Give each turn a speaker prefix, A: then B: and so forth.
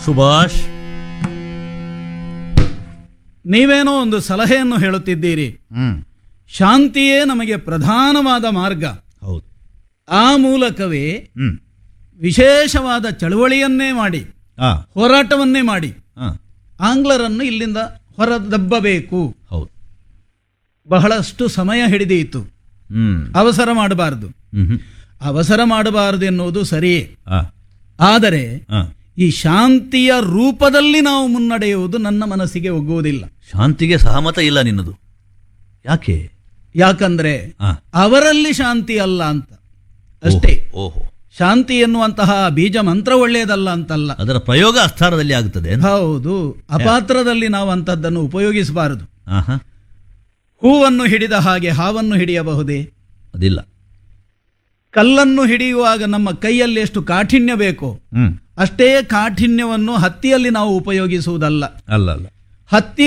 A: ಸುಭಾಷ್
B: ನೀವೇನೋ ಒಂದು ಸಲಹೆಯನ್ನು ಹೇಳುತ್ತಿದ್ದೀರಿ
A: ಹ್ಮ್
B: ಶಾಂತಿಯೇ ನಮಗೆ ಪ್ರಧಾನವಾದ ಮಾರ್ಗ
A: ಹೌದು
B: ಆ ಮೂಲಕವೇ
A: ಹ್ಮ್
B: ವಿಶೇಷವಾದ ಚಳುವಳಿಯನ್ನೇ ಮಾಡಿ
A: ಆ
B: ಹೋರಾಟವನ್ನೇ ಮಾಡಿ
A: ಆ,
B: ಆಂಗ್ಲರನ್ನು ಇಲ್ಲಿಂದ ಹೊರದಬ್ಬಬೇಕು
A: ಹೌದು
B: ಬಹಳಷ್ಟು ಸಮಯ ಹಿಡಿದೀತು
A: ಹ್ಮ್
B: ಅವಸರ ಮಾಡಬಾರದು
A: ಹ್ಮ್ ಹ್ಮ್.
B: ಅವಸರ ಮಾಡಬಾರದು ಎನ್ನುವುದು ಸರಿಯೇ
A: ಆ,
B: ಆದರೆ
A: ಆ.
B: ಈ ಶಾಂತಿಯ ರೂಪದಲ್ಲಿ ನಾವು ಮುನ್ನಡೆಯುವುದು ನನ್ನ ಮನಸ್ಸಿಗೆ ಒಗ್ಗುವುದಿಲ್ಲ
A: ಶಾಂತಿಗೆ ಸಹಮತ ಇಲ್ಲ ನಿನ್ನದು ಯಾಕೆ
B: ಯಾಕಂದ್ರೆ
A: ಆ,
B: ಅವರಲ್ಲಿ ಶಾಂತಿ ಅಲ್ಲ ಅಂತ ಅಷ್ಟೇ
A: ಓಹೋ, ಓಹೋ
B: ಶಾಂತಿ ಎನ್ನುವಂತಹ ಬೀಜ ಮಂತ್ರ ಒಳ್ಳೆಯದಲ್ಲ ಅಂತಲ್ಲ
A: ಅದರ ಪ್ರಯೋಗ ಅಸ್ಥಾನದಲ್ಲಿ ಆಗುತ್ತದೆ ಅಂತ?
B: ಹೌದು ಅಪಾತ್ರದಲ್ಲಿ ನಾವು ಅಂಥದ್ದನ್ನು ಉಪಯೋಗಿಸಬಾರದು
A: ಆಹಾ
B: ಹೂವನ್ನು ಹಿಡಿದ ಹಾಗೆ ಹಾವನ್ನು ಹಿಡಿಯಬಹುದೇ
A: ಅದಿಲ್ಲ
B: ಕಲ್ಲನ್ನು ಹಿಡಿಯುವಾಗ ನಮ್ಮ ಕೈಯಲ್ಲಿ ಎಷ್ಟು ಕಾಠಿಣ್ಯ ಬೇಕೋ
A: ಹ್ಮ್
B: ಅಷ್ಟೇ ಕಾಠಿಣ್ಯವನ್ನು ಹತ್ತಿಯಲ್ಲಿ ನಾವು ಉಪಯೋಗಿಸುವುದಲ್ಲ
A: ಅಲ್ಲ ಅಲ್ಲ
B: ಹತ್ತಿ